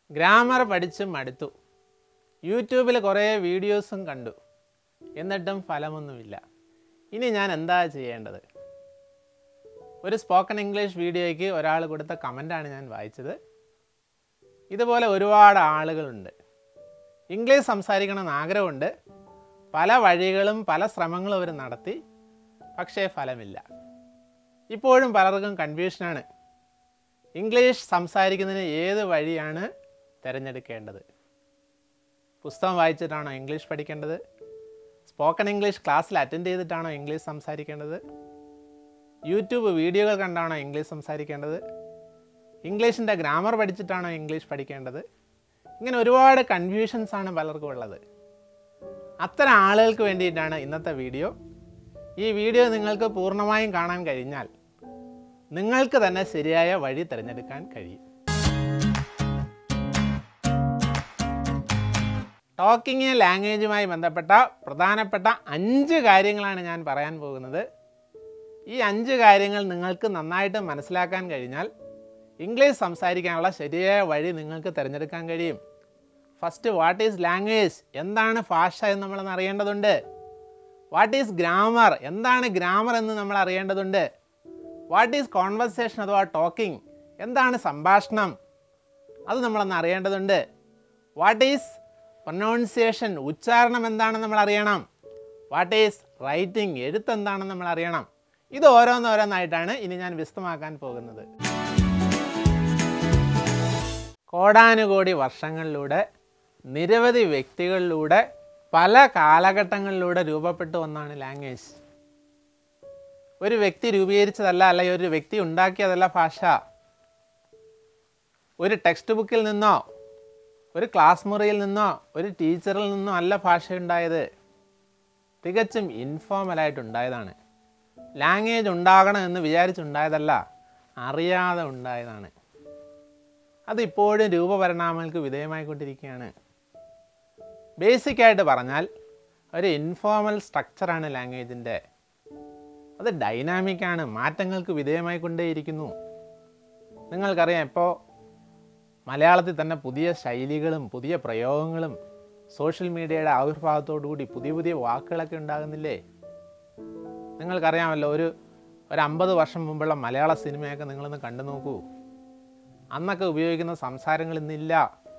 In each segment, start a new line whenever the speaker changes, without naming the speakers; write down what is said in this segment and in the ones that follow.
Grammar പഠിച്ച് മടുത്തു യൂട്യൂബിൽ കുറേ വീഡിയോസും കണ്ടു എന്നിട്ടും ഫലമൊന്നുമില്ല ഇനി ഞാൻ എന്താ ചെയ്യേണ്ടത് ഒരു സ്പോക്കൺ ഇംഗ്ലീഷ് വീഡിയോയ്ക്ക് ഒരാൾ കൊടുത്ത കമൻ്റാണ് ഞാൻ വായിച്ചത് ഇതുപോലെ ഒരുപാട് ആളുകളുണ്ട് ഇംഗ്ലീഷ് സംസാരിക്കണമെന്ന് ആഗ്രഹമുണ്ട് പല വഴികളും പല ശ്രമങ്ങളും അവർ നടത്തി പക്ഷേ ഫലമില്ല ഇപ്പോഴും പലർക്കും കൺഫ്യൂഷനാണ് ഇംഗ്ലീഷ് സംസാരിക്കുന്നതിന് ഏത് വഴിയാണ് തിരഞ്ഞെടുക്കേണ്ടത് പുസ്തകം വായിച്ചിട്ടാണോ ഇംഗ്ലീഷ് പഠിക്കേണ്ടത് സ്പോക്കൺ ഇംഗ്ലീഷ് ക്ലാസ്സിൽ അറ്റൻഡ് ചെയ്തിട്ടാണോ ഇംഗ്ലീഷ് സംസാരിക്കേണ്ടത് യൂട്യൂബ് വീഡിയോകൾ കണ്ടാണോ ഇംഗ്ലീഷ് സംസാരിക്കേണ്ടത് ഇംഗ്ലീഷിൻ്റെ ഗ്രാമർ പഠിച്ചിട്ടാണോ ഇംഗ്ലീഷ് പഠിക്കേണ്ടത് ഇങ്ങനെ ഒരുപാട് കൺഫ്യൂഷൻസ് ആണ് പലർക്കും ഉള്ളത് അത്തരം ആളുകൾക്ക് വേണ്ടിയിട്ടാണ് ഇന്നത്തെ വീഡിയോ ഈ വീഡിയോ നിങ്ങൾക്ക് പൂർണ്ണമായും കാണാൻ കഴിഞ്ഞാൽ നിങ്ങൾക്ക് തന്നെ ശരിയായ വഴി തിരഞ്ഞെടുക്കാൻ കഴിയും ടോക്കിംഗ് ലാംഗ്വേജുമായി ബന്ധപ്പെട്ട പ്രധാനപ്പെട്ട അഞ്ച് കാര്യങ്ങളാണ് ഞാൻ പറയാൻ പോകുന്നത് ഈ അഞ്ച് കാര്യങ്ങൾ നിങ്ങൾക്ക് നന്നായിട്ട് മനസ്സിലാക്കാൻ കഴിഞ്ഞാൽ ഇംഗ്ലീഷ് സംസാരിക്കാനുള്ള ശരിയായ വഴി നിങ്ങൾക്ക് തിരഞ്ഞെടുക്കാൻ കഴിയും ഫസ്റ്റ് വാട്ട് ഈസ് ലാംഗ്വേജ് എന്താണ് ഭാഷ എന്ന് നമ്മളൊന്ന് അറിയേണ്ടതുണ്ട് വാട്ട് ഈസ് ഗ്രാമർ എന്താണ് ഗ്രാമർ എന്ന് നമ്മൾ അറിയേണ്ടതുണ്ട് വാട്ട് ഈസ് കോൺവെർസേഷൻ അഥവാ ടോക്കിംഗ് എന്താണ് സംഭാഷണം അത് നമ്മളൊന്ന് അറിയേണ്ടതുണ്ട് വാട്ട് ഈസ് പ്രൊനൗൺസിയേഷൻ ഉച്ചാരണം എന്താണെന്ന് നമ്മൾ അറിയണം വാട്ട് ഈസ് റൈറ്റിംഗ് എഴുത്ത് എന്താണെന്ന് നമ്മൾ അറിയണം ഇത് ഓരോന്നോരോന്നായിട്ടാണ് ഇനി ഞാൻ വിശദമാക്കാൻ പോകുന്നത് കോടാനുകോടി വർഷങ്ങളിലൂടെ നിരവധി വ്യക്തികളിലൂടെ പല കാലഘട്ടങ്ങളിലൂടെ രൂപപ്പെട്ടു വന്നാണ് ലാംഗ്വേജ് ഒരു വ്യക്തി രൂപീകരിച്ചതല്ല അല്ലെങ്കിൽ ഒരു വ്യക്തി ഉണ്ടാക്കിയതല്ല ഭാഷ ഒരു ടെക്സ്റ്റ് ബുക്കിൽ നിന്നോ ഒരു ക്ലാസ് മുറിയിൽ നിന്നോ ഒരു ടീച്ചറിൽ നിന്നോ അല്ല ഭാഷ ഉണ്ടായത് തികച്ചും ഇൻഫോർമലായിട്ട് ഉണ്ടായതാണ് ലാംഗ്വേജ് ഉണ്ടാകണം എന്ന് വിചാരിച്ചുണ്ടായതല്ല അറിയാതെ ഉണ്ടായതാണ് അതിപ്പോഴും രൂപപരിണാമങ്ങൾക്ക് വിധേയമായിക്കൊണ്ടിരിക്കുകയാണ് ബേസിക്കായിട്ട് പറഞ്ഞാൽ ഒരു ഇൻഫോർമൽ സ്ട്രക്ചറാണ് ലാംഗ്വേജിൻ്റെ അത് ഡൈനാമിക്കാണ് മാറ്റങ്ങൾക്ക് വിധേയമായിക്കൊണ്ടേയിരിക്കുന്നു നിങ്ങൾക്കറിയാം ഇപ്പോൾ മലയാളത്തിൽ തന്നെ പുതിയ ശൈലികളും പുതിയ പ്രയോഗങ്ങളും സോഷ്യൽ മീഡിയയുടെ ആവിർഭാവത്തോടുകൂടി പുതിയ പുതിയ വാക്കുകളൊക്കെ ഉണ്ടാകുന്നില്ലേ നിങ്ങൾക്കറിയാമല്ലോ ഒരു ഒരു അമ്പത് വർഷം മുമ്പുള്ള മലയാള സിനിമയൊക്കെ നിങ്ങളൊന്ന് കണ്ടു നോക്കൂ അന്നൊക്കെ ഉപയോഗിക്കുന്ന സംസാരങ്ങൾ ഇന്നില്ല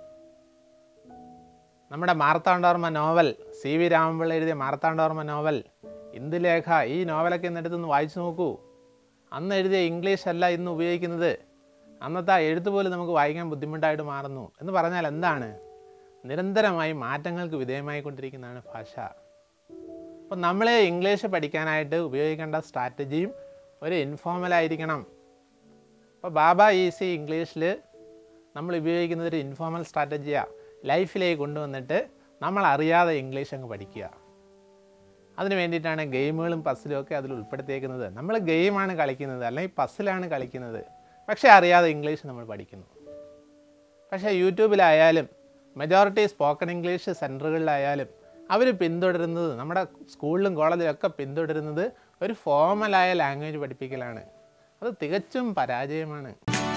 നമ്മുടെ Marthandavarma novel C V Ramapillai എഴുതിയ മാർത്താണ്ഡവർമ്മ നോവൽ ഇന്ദുലേഖ ഈ നോവലൊക്കെ ഇന്നെടുത്തൊന്ന് വായിച്ചു നോക്കൂ അന്ന് എഴുതിയ ഇംഗ്ലീഷ് അല്ല ഇന്ന് ഉപയോഗിക്കുന്നത് അന്നത്തെ ആ എഴുത്ത് പോലും നമുക്ക് വായിക്കാൻ ബുദ്ധിമുട്ടായിട്ട് മാറുന്നു എന്ന് പറഞ്ഞാൽ എന്താണ് നിരന്തരമായി മാറ്റങ്ങൾക്ക് വിധേയമായിക്കൊണ്ടിരിക്കുന്നതാണ് ഭാഷ അപ്പം നമ്മൾ ഇംഗ്ലീഷ് പഠിക്കാനായിട്ട് ഉപയോഗിക്കേണ്ട സ്ട്രാറ്റജിയും ഒരു ഇൻഫോർമൽ ആയിരിക്കണം അപ്പോൾ ബാബ ഈസി ഇംഗ്ലീഷിൽ നമ്മൾ ഉപയോഗിക്കുന്നത് ഒരു ഇൻഫോർമൽ സ്ട്രാറ്റജിയാണ് ലൈഫിലേക്ക് കൊണ്ടുവന്നിട്ട് നമ്മൾ അറിയാതെ ഇംഗ്ലീഷ് അങ്ങ് പഠിക്കുക അതിന് വേണ്ടിയിട്ടാണ് ഗെയിമുകളും പസ്സിലും ഒക്കെ അതിൽ ഉൾപ്പെടുത്തിയേക്കുന്നത് നമ്മൾ ഗെയിമാണ് കളിക്കുന്നത് അല്ലെങ്കിൽ പസ്സിലാണ് കളിക്കുന്നത് പക്ഷേ അറിയാതെ ഇംഗ്ലീഷ് നമ്മൾ പഠിക്കുന്നു പക്ഷേ യൂട്യൂബിലായാലും മെജോറിറ്റി സ്പോക്കൺ ഇംഗ്ലീഷ് സെൻറ്ററുകളിലായാലും അവർ പിന്തുടരുന്നത് നമ്മുടെ സ്കൂളിലും കോളേജിലും ഒക്കെ പിന്തുടരുന്നത് ഒരു ഫോമലായ ലാംഗ്വേജ് പഠിപ്പിക്കലാണ് അത് തികച്ചും പരാജയമാണ്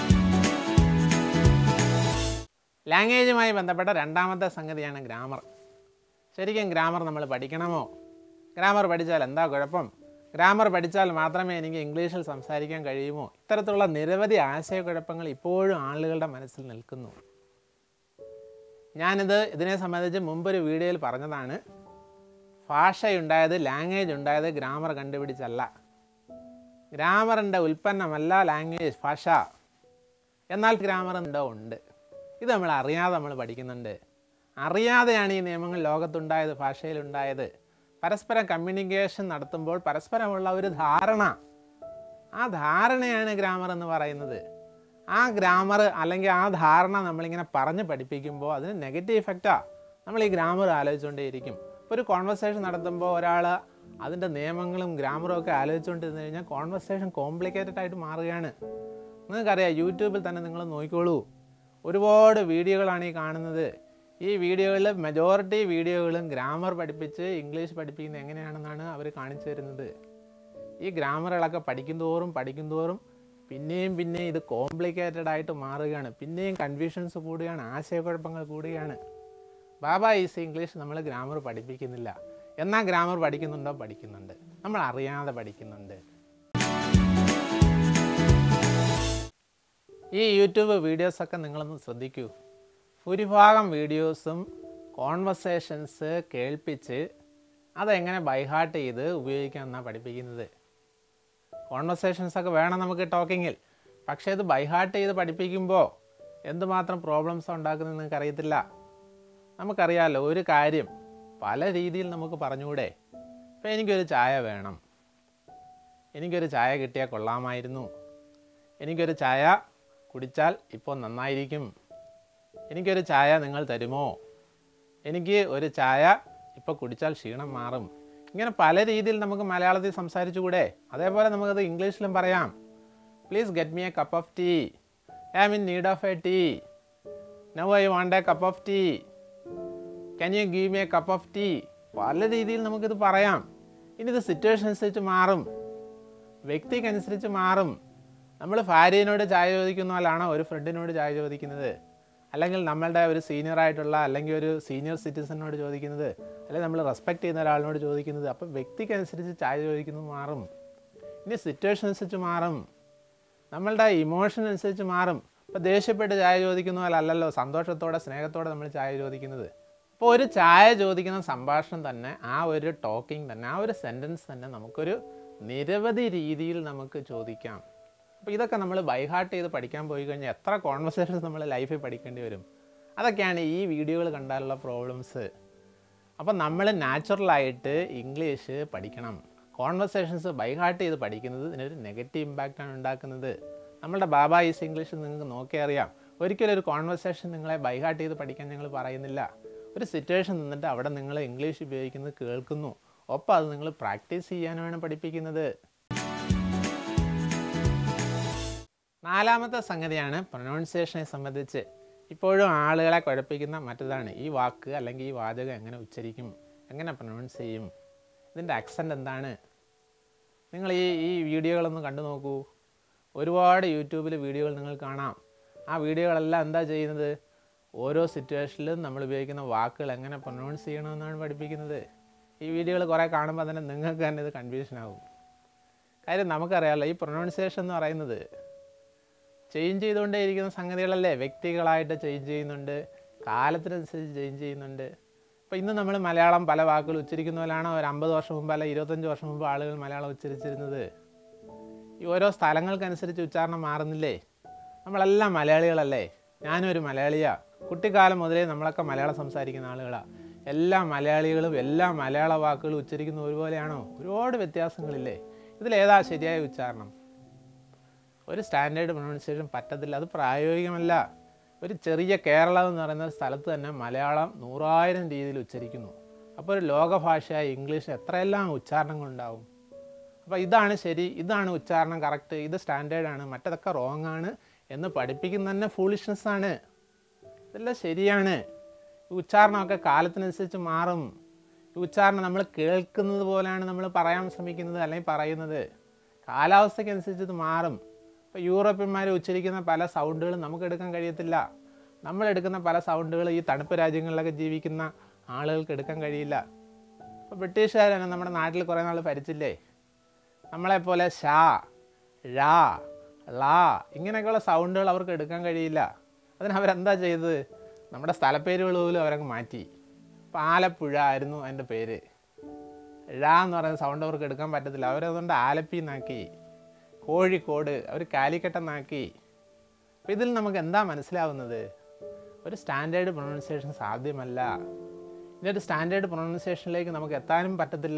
ലാംഗ്വേജുമായി ബന്ധപ്പെട്ട രണ്ടാമത്തെ സംഗതിയാണ് ഗ്രാമർ ശരിക്കും ഗ്രാമർ നമ്മൾ പഠിക്കണമോ ഗ്രാമർ പഠിച്ചാൽ എന്താ കുഴപ്പം ഗ്രാമർ പഠിച്ചാൽ മാത്രമേ എനിക്ക് ഇംഗ്ലീഷിൽ സംസാരിക്കാൻ കഴിയുമോ ഇത്തരത്തിലുള്ള നിരവധി ആശയക്കുഴപ്പങ്ങൾ ഇപ്പോഴും ആളുകളുടെ മനസ്സിൽ നിൽക്കുന്നു ഞാനിത് ഇതിനെ സംബന്ധിച്ച് മുമ്പൊരു വീഡിയോയിൽ പറഞ്ഞതാണ് ഭാഷയുണ്ടായത് ലാംഗ്വേജ് ഉണ്ടായത് ഗ്രാമർ കണ്ടുപിടിച്ചല്ല ഗ്രാമറിൻ്റെ ഉൽപ്പന്നമല്ല ലാംഗ്വേജ് ഭാഷ എന്നാൽ ഗ്രാമർ ഉണ്ടോ ഉണ്ട് ഇത് നമ്മൾ അറിയാതെ നമ്മൾ പഠിക്കുന്നുണ്ട് അറിയാതെയാണ് ഈ നിയമങ്ങൾ ലോകത്തുണ്ടായത് ഭാഷയിലുണ്ടായത് പരസ്പരം കമ്മ്യൂണിക്കേഷൻ നടത്തുമ്പോൾ പരസ്പരമുള്ള ഒരു ധാരണ ആ ധാരണയാണ് ഗ്രാമർ എന്ന് പറയുന്നത് ആ ഗ്രാമർ അല്ലെങ്കിൽ ആ ധാരണ നമ്മളിങ്ങനെ പറഞ്ഞ് പഠിപ്പിക്കുമ്പോൾ അതിന് നെഗറ്റീവ് ഇഫക്റ്റാണ് നമ്മൾ ഈ ഗ്രാമർ ആലോചിച്ചുകൊണ്ടേയിരിക്കും ഇപ്പോൾ ഒരു കോൺവെർസേഷൻ നടത്തുമ്പോൾ ഒരാൾ അതിൻ്റെ നിയമങ്ങളും ഗ്രാമറും ഒക്കെ ആലോചിച്ചുകൊണ്ടിരുന്ന് കഴിഞ്ഞാൽ കോൺവെർസേഷൻ കോംപ്ലിക്കേറ്റഡ് ആയിട്ട് മാറുകയാണ് നിങ്ങൾക്കറിയാം യൂട്യൂബിൽ തന്നെ നിങ്ങൾ നോക്കിക്കോളൂ ഒരുപാട് വീഡിയോകളാണ് ഈ കാണുന്നത് ഈ വീഡിയോകളിൽ മെജോറിറ്റി വീഡിയോകളും ഗ്രാമർ പഠിപ്പിച്ച് ഇംഗ്ലീഷ് പഠിപ്പിക്കുന്നത് എങ്ങനെയാണെന്നാണ് അവർ കാണിച്ചു തരുന്നത് ഈ ഗ്രാമറുകളൊക്കെ പഠിക്കുന്തോറും പഠിക്കുന്തോറും പിന്നെയും പിന്നെയും ഇത് കോംപ്ലിക്കേറ്റഡ് ആയിട്ട് മാറുകയാണ് പിന്നെയും കൺഫ്യൂഷൻസ് കൂടുകയാണ് ആശയക്കുഴപ്പങ്ങൾ കൂടുകയാണ് ബാബ ഈസ് ഇംഗ്ലീഷ് നമ്മൾ ഗ്രാമർ പഠിപ്പിക്കുന്നില്ല എന്നാൽ ഗ്രാമർ പഠിക്കുന്നുണ്ടോ പഠിക്കുന്നുണ്ട് നമ്മൾ അറിയാതെ പഠിക്കുന്നുണ്ട് ഈ യൂട്യൂബ് വീഡിയോസൊക്കെ നിങ്ങളൊന്ന് ശ്രദ്ധിക്കൂ ഭൂരിഭാഗം വീഡിയോസും കോൺവെർസേഷൻസ് കേൾപ്പിച്ച് അതെങ്ങനെ ബൈഹാർട്ട് ചെയ്ത് ഉപയോഗിക്കാമെന്നാണ് പഠിപ്പിക്കുന്നത് കോൺവെർസേഷൻസ് ഒക്കെ വേണം നമുക്ക് ടോക്കിങ്ങിൽ പക്ഷേ ഇത് ബൈഹാർട്ട് ചെയ്ത് പഠിപ്പിക്കുമ്പോൾ എന്തുമാത്രം പ്രോബ്ലംസ് ഉണ്ടാക്കുന്നത് നിങ്ങൾക്ക് അറിയത്തില്ല നമുക്കറിയാമല്ലോ ഒരു കാര്യം പല രീതിയിൽ നമുക്ക് പറഞ്ഞുകൂടെ ഇപ്പം എനിക്കൊരു ചായ വേണം എനിക്കൊരു ചായ കിട്ടിയാൽ കൊള്ളാമായിരുന്നു എനിക്കൊരു ചായ കുടിച്ചാൽ ഇപ്പോൾ നന്നായിരിക്കും എനിക്കൊരു ചായ നിങ്ങൾ തരുമോ എനിക്ക് ഒരു ചായ ഇപ്പോൾ കുടിച്ചാൽ ക്ഷീണം മാറും ഇങ്ങനെ പല രീതിയിൽ നമുക്ക് മലയാളത്തിൽ സംസാരിച്ചുകൂടെ അതേപോലെ നമുക്കത് ഇംഗ്ലീഷിലും പറയാം please get me a cup of tea I mean need of a tea no I want a cup of tea can you give me a cup of tea പല രീതിയിൽ നമുക്കിത് പറയാം ഇനി ഇത് സിറ്റുവേഷൻ അനുസരിച്ച് മാറും വ്യക്തിക്കനുസരിച്ച് മാറും നമ്മൾ ഭാര്യയോട് ചായ ചോദിക്കുന്ന പോലാണോ ഒരു ഫ്രണ്ടിനോട് ചായ ചോദിക്കുന്നത് അല്ലെങ്കിൽ നമ്മളുടെ ഒരു സീനിയർ ആയിട്ടുള്ള അല്ലെങ്കിൽ ഒരു സീനിയർ സിറ്റിസനോട് ചോദിക്കുന്നത് അല്ലെങ്കിൽ നമ്മൾ റെസ്പെക്ട് ചെയ്യുന്ന ഒരാളിനോട് ചോദിക്കുന്നത് അപ്പം വ്യക്തിക്കനുസരിച്ച് ചായ ചോദിക്കുന്നത് മാറും ഇനി സിറ്റുവേഷൻ അനുസരിച്ച് മാറും നമ്മളുടെ ഇമോഷൻ അനുസരിച്ച് മാറും ഇപ്പോൾ ദേഷ്യപ്പെട്ട് ചായ ചോദിക്കുന്ന പോലെ അല്ലല്ലോ സന്തോഷത്തോടെ സ്നേഹത്തോടെ നമ്മൾ ചായ ചോദിക്കുന്നത് അപ്പോൾ ഒരു ചായ ചോദിക്കുന്ന സംഭാഷണം തന്നെ ആ ഒരു ടോക്കിംഗ് തന്നെ ആ ഒരു സെൻറ്റൻസ് തന്നെ നമുക്കൊരു നിരവധി രീതിയിൽ നമുക്ക് ചോദിക്കാം അപ്പോൾ ഇതൊക്കെ നമ്മൾ ബൈഹാർട്ട് ചെയ്ത് പഠിക്കാൻ പോയി കഴിഞ്ഞാൽ എത്ര കോൺവെർസേഷൻസ് നമ്മൾ ലൈഫിൽ പഠിക്കേണ്ടി വരും അതൊക്കെയാണ് ഈ വീഡിയോകൾ കണ്ടാലുള്ള പ്രോബ്ലംസ് അപ്പോൾ നമ്മൾ നാച്ചുറലായിട്ട് ഇംഗ്ലീഷ് പഠിക്കണം കോൺവെർസേഷൻസ് ബൈഹാർട്ട് ചെയ്ത് പഠിക്കുന്നത് ഇതിനൊരു നെഗറ്റീവ് ഇമ്പാക്റ്റാണ് ഉണ്ടാക്കുന്നത് നമ്മളുടെ ബാബ ഈസ് ഇംഗ്ലീഷ് നിങ്ങൾക്ക് നോക്കി അറിയാം ഒരിക്കലും ഒരു കോൺവെർസേഷൻ നിങ്ങളെ ബൈഹാർട്ട് ചെയ്ത് പഠിക്കാൻ ഞങ്ങൾ പറയുന്നില്ല ഒരു സിറ്റുവേഷൻ നിന്നിട്ട് അവിടെ നിങ്ങൾ ഇംഗ്ലീഷ് ഉപയോഗിക്കുന്നത് കേൾക്കുന്നു ഒപ്പം അത് നിങ്ങൾ പ്രാക്ടീസ് ചെയ്യാനാണ് പഠിപ്പിക്കുന്നത് നാലാമത്തെ സംഗതിയാണ് പ്രൊനൗൺസിയേഷനെ സംബന്ധിച്ച് ഇപ്പോഴും ആളുകളെ കുഴപ്പിക്കുന്ന മറ്റതാണ് ഈ വാക്ക് അല്ലെങ്കിൽ ഈ വാചകം എങ്ങനെ ഉച്ചരിക്കും എങ്ങനെ പ്രൊനൗൺസ് ചെയ്യും ഇതിൻ്റെ അക്സെൻ്റ് എന്താണ് നിങ്ങൾ ഈ ഈ വീഡിയോകളൊന്ന് കണ്ടു നോക്കൂ ഒരുപാട് യൂട്യൂബിൽ വീഡിയോകൾ നിങ്ങൾ കാണാം ആ വീഡിയോകളെല്ലാം എന്താ ചെയ്യുന്നത് ഓരോ സിറ്റുവേഷനിലും നമ്മൾ ഉപയോഗിക്കുന്ന വാക്കുകൾ എങ്ങനെ പ്രൊനൗൺസ് ചെയ്യണമെന്നാണ് പഠിപ്പിക്കുന്നത് ഈ വീഡിയോകൾ കുറേ കാണുമ്പോൾ തന്നെ നിങ്ങൾക്ക് തന്നെ ഇത് കൺഫ്യൂഷൻ ആകും കാര്യം നമുക്കറിയാമല്ലോ ഈ പ്രൊനൗൺസിയേഷൻ എന്ന് പറയുന്നത് ചേഞ്ച് ചെയ്തുകൊണ്ടേയിരിക്കുന്ന സംഗതികളല്ലേ വ്യക്തികളായിട്ട് ചേഞ്ച് ചെയ്യുന്നുണ്ട് കാലത്തിനനുസരിച്ച് ചേഞ്ച് ചെയ്യുന്നുണ്ട് ഇപ്പോൾ ഇന്ന് നമ്മൾ മലയാളം പല വാക്കുകൾ ഉച്ചരിക്കുന്ന പോലെയാണോ ഒരു അമ്പത് വർഷം മുമ്പ് അല്ല ഇരുപത്തഞ്ച് വർഷം മുമ്പ് ആളുകൾ മലയാളം ഉച്ചരിച്ചിരുന്നത് ഈ ഓരോ സ്ഥലങ്ങൾക്കനുസരിച്ച് ഉച്ചാരണം മാറുന്നില്ലേ നമ്മളെല്ലാം മലയാളികളല്ലേ ഞാനും ഒരു മലയാളിയാ കുട്ടിക്കാലം മുതലേ നമ്മളൊക്കെ മലയാളം സംസാരിക്കുന്ന ആളുകളാണ് എല്ലാ മലയാളികളും എല്ലാ മലയാള വാക്കുകളും ഉച്ചരിക്കുന്ന ഒരുപോലെയാണോ ഒരുപാട് വ്യത്യാസങ്ങളില്ലേ ഇതിലേതാ ശരിയായ ഉച്ചാരണം ഒരു സ്റ്റാൻഡേർഡ് പ്രൊണൗൺസിയേഷൻ പറ്റത്തില്ല അത് പ്രായോഗികമല്ല ഒരു ചെറിയ കേരളം എന്ന് പറയുന്ന സ്ഥലത്ത് തന്നെ മലയാളം നൂറായിരം രീതിയിൽ ഉച്ചരിക്കുന്നു അപ്പോൾ ഒരു ലോകഭാഷയായ ഇംഗ്ലീഷ് എത്രയെല്ലാം ഉച്ചാരണങ്ങളുണ്ടാവും അപ്പോൾ ഇതാണ് ശരി ഇതാണ് ഉച്ചാരണം കറക്റ്റ് ഇത് സ്റ്റാൻഡേർഡാണ് മറ്റതൊക്കെ റോങ് ആണ് എന്ന് പഠിപ്പിക്കുന്ന തന്നെ ഫൂളിഷ്നെസ് ആണ് ഇതെല്ലാം ശരിയാണ് ഈ ഉച്ചാരണമൊക്കെ കാലത്തിനനുസരിച്ച് മാറും ഈ ഉച്ചാരണം നമ്മൾ കേൾക്കുന്നത് പോലെയാണ് നമ്മൾ പറയാൻ ശ്രമിക്കുന്നത് അല്ലെങ്കിൽ പറയുന്നത് കാലാവസ്ഥയ്ക്കനുസരിച്ച് ഇത് മാറും ഇപ്പോൾ യൂറോപ്യന്മാർ ഉച്ചരിക്കുന്ന പല സൗണ്ടുകളും നമുക്ക് എടുക്കാൻ കഴിയത്തില്ല നമ്മൾ എടുക്കുന്ന പല സൗണ്ടുകൾ ഈ തണുപ്പ് രാജ്യങ്ങളിലൊക്കെ ജീവിക്കുന്ന ആളുകൾക്ക് എടുക്കാൻ കഴിയില്ല ഇപ്പോൾ ബ്രിട്ടീഷുകാരാണ് നമ്മുടെ നാട്ടിൽ കുറേ നാൾ ഭരിച്ചില്ലേ നമ്മളെപ്പോലെ ഷാ ഴാ ളാ ഇങ്ങനെയൊക്കെയുള്ള സൗണ്ടുകൾ അവർക്ക് എടുക്കാൻ കഴിയില്ല അതിന് അവരെന്താ ചെയ്തത് നമ്മുടെ സ്ഥലപ്പേരുകൾ പോലും അവരങ്ങ് മാറ്റി ഇപ്പോൾ ആലപ്പുഴ ആയിരുന്നു അതിൻ്റെ പേര് ഴ എന്ന് പറയുന്ന സൗണ്ട് അവർക്ക് എടുക്കാൻ പറ്റത്തില്ല അവരതുകൊണ്ട് ആലപ്പി എന്നാക്കി കോഴിക്കോട് അവർ കാലിക്കട്ട് എന്നാക്കി അപ്പോൾ ഇതിൽ നമുക്ക് എന്താ മനസ്സിലാവുന്നത് ഒരു സ്റ്റാൻഡേർഡ് പ്രൊണൗൺസിയേഷൻ സാധ്യമല്ല ഇതൊരു സ്റ്റാൻഡേർഡ് പ്രൊണൗൺസിയേഷനിലേക്ക് നമുക്ക് എത്താനും പറ്റത്തില്ല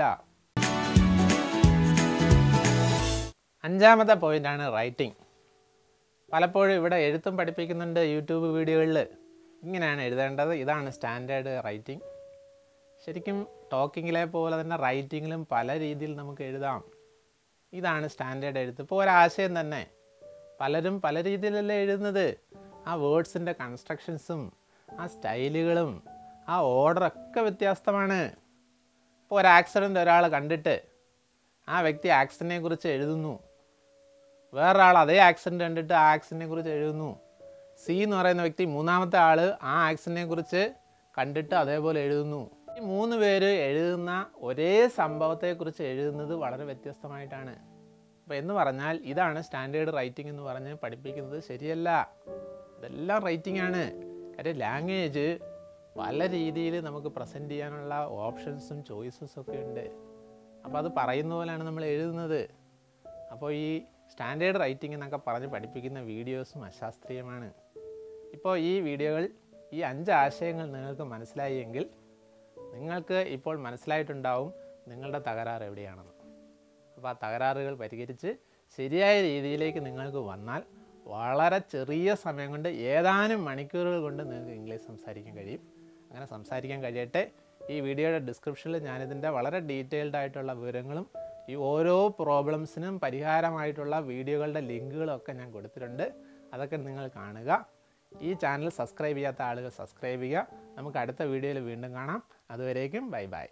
അഞ്ചാമത്തെ പോയിൻ്റാണ് റൈറ്റിംഗ് പലപ്പോഴും ഇവിടെ എഴുത്തും പഠിപ്പിക്കുന്നുണ്ട് യൂട്യൂബ് വീഡിയോകളിൽ ഇങ്ങനെയാണ് എഴുതേണ്ടത് ഇതാണ് സ്റ്റാൻഡേർഡ് റൈറ്റിംഗ് ശരിക്കും ടോക്കിങ്ങിലെ പോലെ തന്നെ റൈറ്റിങ്ങിലും പല രീതിയിൽ നമുക്ക് എഴുതാം ഇതാണ് സ്റ്റാൻഡേർഡ് എഴുത്ത് ഇപ്പോൾ ഒരാശയം തന്നെ പലരും പല രീതിയിലല്ലേ എഴുതുന്നത് ആ വേർഡ്സിൻ്റെ കൺസ്ട്രക്ഷൻസും ആ സ്റ്റൈലുകളും ആ ഓർഡറൊക്കെ വ്യത്യസ്തമാണ് ഇപ്പോൾ ഒരു ആക്സിഡൻ്റ് ഒരാൾ കണ്ടിട്ട് ആ വ്യക്തി ആക്സിഡൻറ്റിനെ കുറിച്ച് എഴുതുന്നു വേറൊരാൾ അതേ ആക്സിഡൻറ്റ് കണ്ടിട്ട് ആ ആക്സിഡൻറ്റിനെ കുറിച്ച് എഴുതുന്നു സി എന്ന് പറയുന്ന വ്യക്തി മൂന്നാമത്തെ ആൾ ആ ആക്സിഡൻറ്റിനെ കുറിച്ച് കണ്ടിട്ട് അതേപോലെ എഴുതുന്നു ഈ മൂന്ന് പേര് എഴുതുന്ന ഒരേ സംഭവത്തെക്കുറിച്ച് എഴുതുന്നത് വളരെ വ്യത്യസ്തമായിട്ടാണ് അപ്പോൾ എന്ന് പറഞ്ഞാൽ ഇതാണ് സ്റ്റാൻഡേർഡ് റൈറ്റിംഗ് എന്ന് പറഞ്ഞ് പഠിപ്പിക്കുന്നത് ശരിയല്ല ഇതെല്ലാം റൈറ്റിംഗ് ആണ് കാര്യം ലാംഗ്വേജ് പല രീതിയിൽ നമുക്ക് പ്രസൻറ്റ് ചെയ്യാനുള്ള ഓപ്ഷൻസും ചോയ്സസും ഒക്കെ ഉണ്ട് അപ്പോൾ അത് പറയുന്ന പോലെയാണ് നമ്മൾ എഴുതുന്നത് അപ്പോൾ ഈ സ്റ്റാൻഡേർഡ് റൈറ്റിംഗ് എന്നൊക്കെ പറഞ്ഞ് പഠിപ്പിക്കുന്ന വീഡിയോസും അശാസ്ത്രീയമാണ് ഇപ്പോൾ ഈ വീഡിയോകൾ ഈ അഞ്ച് ആശയങ്ങൾ നിങ്ങൾക്ക് മനസ്സിലായി എങ്കിൽ നിങ്ങൾക്ക് ഇപ്പോൾ മനസ്സിലായിട്ടുണ്ടാവും നിങ്ങളുടെ തകരാറ് എവിടെയാണെന്ന് അപ്പോൾ ആ തകരാറുകൾ പരിഹരിച്ച് ശരിയായ രീതിയിലേക്ക് നിങ്ങൾക്ക് വന്നാൽ വളരെ ചെറിയ സമയം കൊണ്ട് ഏതാനും മണിക്കൂറുകൾ കൊണ്ട് നിങ്ങൾക്ക് ഇംഗ്ലീഷ് സംസാരിക്കാൻ കഴിയും അങ്ങനെ സംസാരിക്കാൻ കഴിയട്ടെ ഈ വീഡിയോയുടെ ഡിസ്ക്രിപ്ഷനിൽ ഞാനിതിൻ്റെ വളരെ ഡീറ്റെയിൽഡ് ആയിട്ടുള്ള വിവരങ്ങളും ഈ ഓരോ പ്രോബ്ലംസിനും പരിഹാരമായിട്ടുള്ള വീഡിയോകളുടെ ലിങ്കുകളൊക്കെ ഞാൻ കൊടുത്തിട്ടുണ്ട് അതൊക്കെ നിങ്ങൾ കാണുക ഈ ചാനൽ സബ്സ്ക്രൈബ് ചെയ്യാത്ത ആളുകൾ സബ്സ്ക്രൈബ് ചെയ്യുക നമുക്ക് അടുത്ത വീഡിയോയിൽ വീണ്ടും കാണാം അതുവരേക്കും bye bye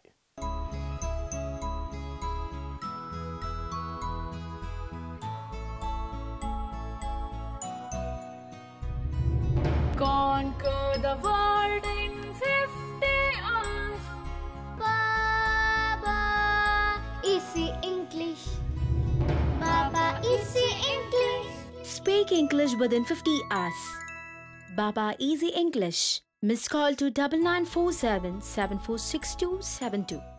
Conquer the world in 50 hours.
Baba, easy English. Baba, easy English.
Speak English within 50 hours. Baba Easy English. Miss call to 9947 746272.